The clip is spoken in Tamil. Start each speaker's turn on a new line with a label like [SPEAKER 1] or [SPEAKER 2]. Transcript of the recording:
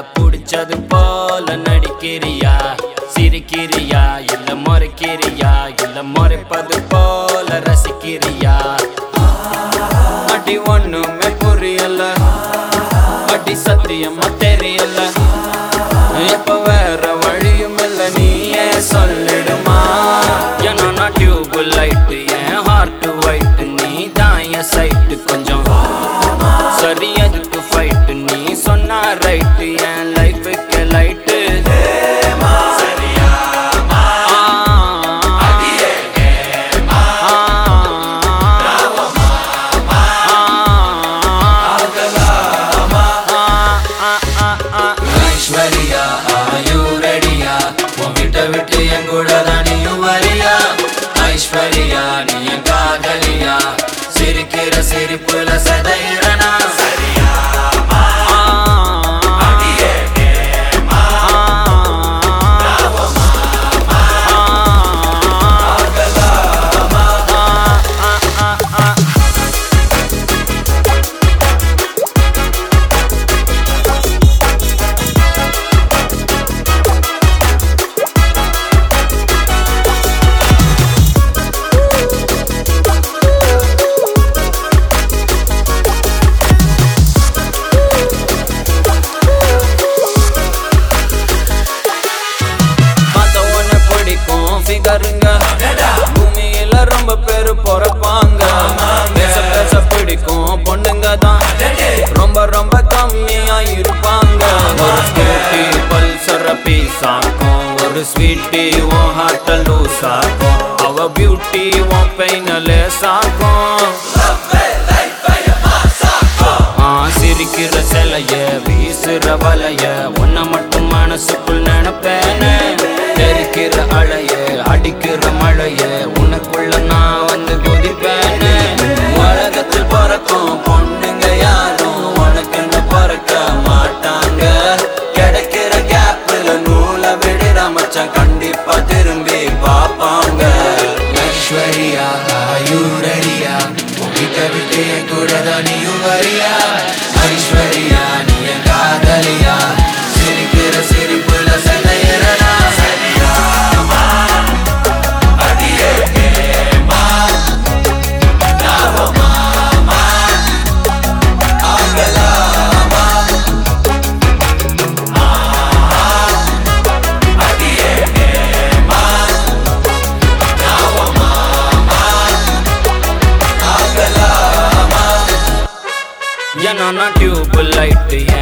[SPEAKER 1] புடிச்சது போல நடிக்கிறியா சிரிக்கிறியா இல்ல முறைக்கிறியா இல்ல முறைப்பது போல ரசிக்கிறியா அடி ஒண்ணுமே புரியல அடி சத்தியமா தெரியல இப்ப வேற வழியும் இல்ல நீயே சொல்லிடுமா ஏன்னா நான் டியூப் லைட் என் ஹார்ட் ஒயிட் நீ தான் என் சைட்டு கொஞ்சம் சரி அதுக்கு ஃபைட் நீ சொன்னா ரைட் என் லைஃபுக்கு லைட்டு ஐஸ்வர்யா ஆயு ரெடியா உன்கிட்ட விட்டு என் கூட தான் நீயும் வரியா ஐஸ்வர்யா நீ என் காதலியா சிரிக்கிற சிரிப்புல சதையிறனா சரியா பார்த்த உடனே பிடிக்கும் ஃபிகருங்க பூமியில ரொம்ப பேரு பொறப்பாங்க பேச பேச பிடிக்கும் பொண்ணுங்க தான் ரொம்ப ரொம்ப கம்மியா இருப்பாங்க ஒரு ஸ்கூட்டி பல்சர பீஸ் ஆக்கும் ஒரு ஸ்வீட்டி உன் ஹார்ட்ட லூஸ் ஆக்கும் அவ பியூட்டி உன் பெயின லேஸ் ஆக்கும் ஆ, சிரிக்கிற சிலைய வீசுற வலைய உன்னை மட்டும் மனசுக்குள் நினைப்பேனே தெரிக்கிற அலைய அடிக்கிற மழைய உனக்குள்ள நான் வந்து குதிப்பேனே உலகத்தில் பிறக்கும் பொண்ணுங்க யாரும் உனக்குன்னு பிறக்க மாட்டாங்க கிடைக்கிற கேப்ல நூலை விடுற மச்சான் கண்டிப்பா திரும்பி பார்ப்பாங்க ஐஸ்வர்யா ஆயுரடியா உன்கிட்ட விட்டு என் கூட தான் நீயும் வரியா ஐஸ்வர்யா நீ என் காதலியா சிரிக்கிற சிரிப்புல சதையிறனா சரியா அடியே ஏமா நாவமா ஆகலாமா அடியே ஏமா நாவமா ஆகலாமா ஏன்னா நான் டியூப் லைட்